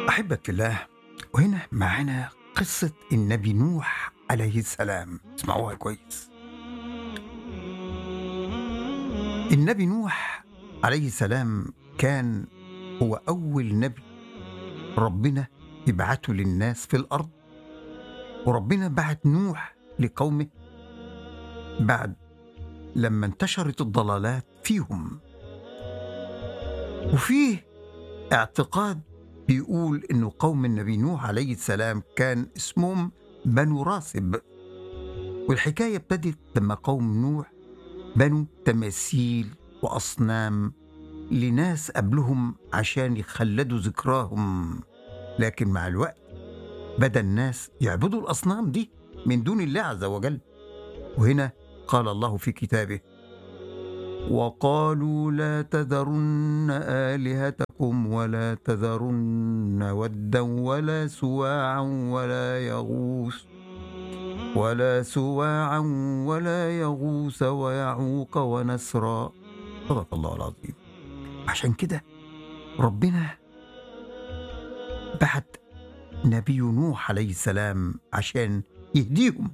أحبة الله وهنا معنا قصة النبي نوح عليه السلام اسمعوها كويس النبي نوح عليه السلام كان هو أول نبي ربنا يبعته للناس في الأرض وربنا بعت نوح لقومه بعد لما انتشرت الضلالات فيهم وفيه اعتقاد بيقول انه قوم النبي نوح عليه السلام كان اسمهم بنو راسب والحكايه ابتدت لما قوم نوح بنوا تماثيل واصنام لناس قبلهم عشان يخلدوا ذكراهم لكن مع الوقت بدا الناس يعبدوا الاصنام دي من دون الله عز وجل وهنا قال الله في كتابه وقالوا لا تذرن آلهتكم ولا تذرن ودا ولا سواعا ولا يغوث ولا سواعا ولا يغوث ويعوق ونسرا صدق الله العظيم عشان كده ربنا بعت نبي نوح عليه السلام عشان يهديهم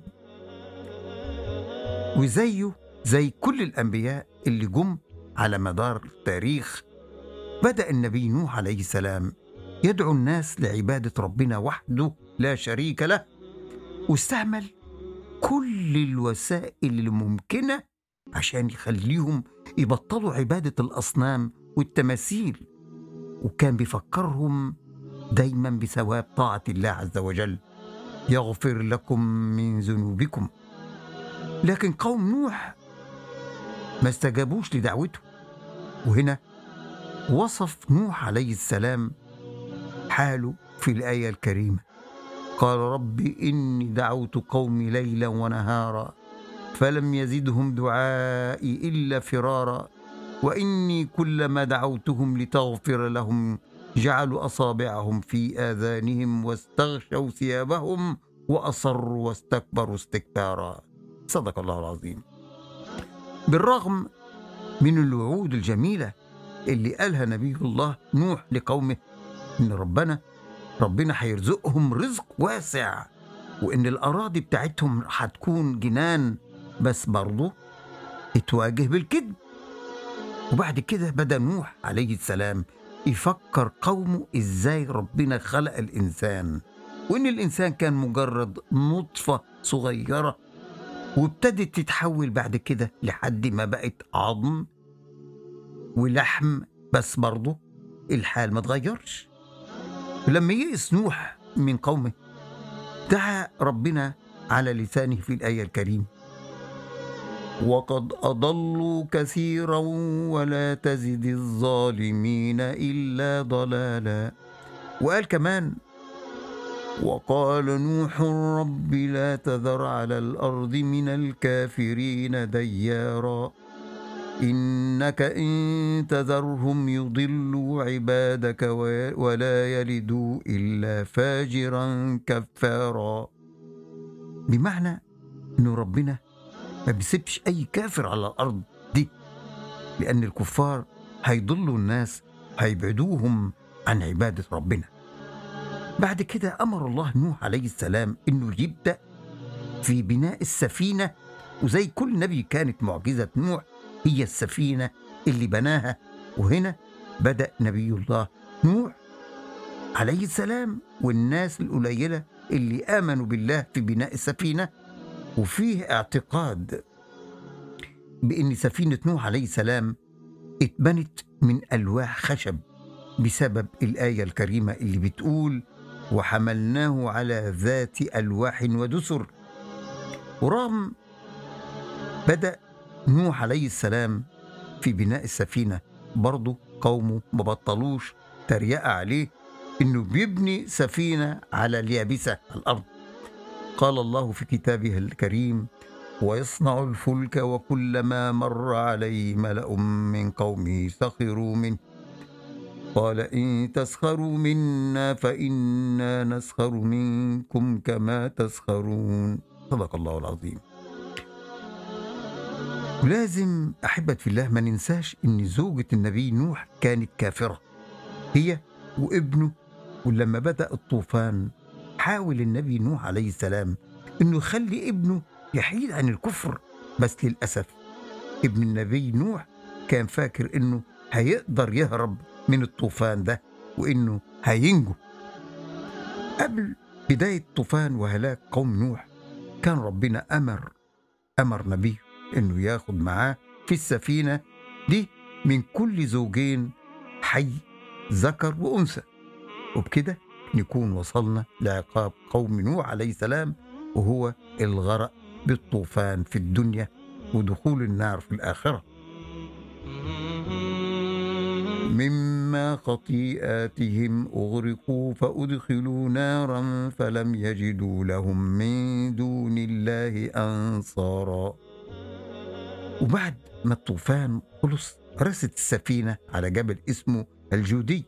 وزيه زي كل الأنبياء اللي جم على مدار التاريخ بدأ النبي نوح عليه السلام يدعو الناس لعبادة ربنا وحده لا شريك له واستعمل كل الوسائل الممكنة عشان يخليهم يبطلوا عبادة الأصنام والتماثيل وكان بيفكرهم دايما بثواب طاعة الله عز وجل يغفر لكم من ذنوبكم لكن قوم نوح ما استجابوش لدعوته وهنا وصف نوح عليه السلام حاله في الآية الكريمة قال رب إني دعوت قومي ليلا ونهارا فلم يزدهم دعائي إلا فرارا وإني كلما دعوتهم لتغفر لهم جعلوا أصابعهم في آذانهم واستغشوا ثيابهم وأصروا واستكبروا استكبارا صدق الله العظيم بالرغم من الوعود الجميلة اللي قالها نبي الله نوح لقومه إن ربنا ربنا هيرزقهم رزق واسع وإن الأراضي بتاعتهم هتكون جنان بس برضه اتواجه بالكذب وبعد كده بدأ نوح عليه السلام يفكر قومه إزاي ربنا خلق الإنسان وإن الإنسان كان مجرد نطفة صغيرة وابتدت تتحول بعد كده لحد ما بقت عظم ولحم بس برضه الحال ما اتغيرش لما يئس نوح من قومه دعا ربنا على لسانه في الآية الكريمة وقد أضلوا كثيرا ولا تزد الظالمين إلا ضلالا وقال كمان وقال نوح رب لا تذر على الأرض من الكافرين ديارا إنك إن تذرهم يضلوا عبادك ولا يلدوا إلا فاجرا كفارا بمعنى أن ربنا ما بيسيبش أي كافر على الأرض دي لأن الكفار هيضلوا الناس هيبعدوهم عن عبادة ربنا بعد كده أمر الله نوح عليه السلام إنه يبدأ في بناء السفينة وزي كل نبي كانت معجزة نوح هي السفينة اللي بناها وهنا بدأ نبي الله نوح عليه السلام والناس القليلة اللي آمنوا بالله في بناء السفينة وفيه اعتقاد بأن سفينة نوح عليه السلام اتبنت من ألواح خشب بسبب الآية الكريمة اللي بتقول وحملناه على ذات ألواح ودسر ورغم بدأ نوح عليه السلام في بناء السفينة برضه قومه ما بطلوش تريقة عليه إنه بيبني سفينة على اليابسة الأرض قال الله في كتابه الكريم ويصنع الفلك وكلما مر عليه ملأ من قومه سخروا منه قال إن تسخروا منا فإنا نسخر منكم كما تسخرون صدق الله العظيم ولازم أحبة في الله ما ننساش إن زوجة النبي نوح كانت كافرة هي وابنه ولما بدأ الطوفان حاول النبي نوح عليه السلام انه يخلي ابنه يحيد عن الكفر بس للأسف ابن النبي نوح كان فاكر انه هيقدر يهرب من الطوفان ده وانه هينجو قبل بداية طوفان وهلاك قوم نوح كان ربنا أمر أمر نبيه إنه ياخد معاه في السفينة دي من كل زوجين حي ذكر وأنثى وبكده نكون وصلنا لعقاب قوم نوح عليه السلام وهو الغرق بالطوفان في الدنيا ودخول النار في الآخرة مما خطيئاتهم أغرقوا فأدخلوا نارا فلم يجدوا لهم من دون الله أنصارا وبعد ما الطوفان خلص رست السفينة على جبل اسمه الجودي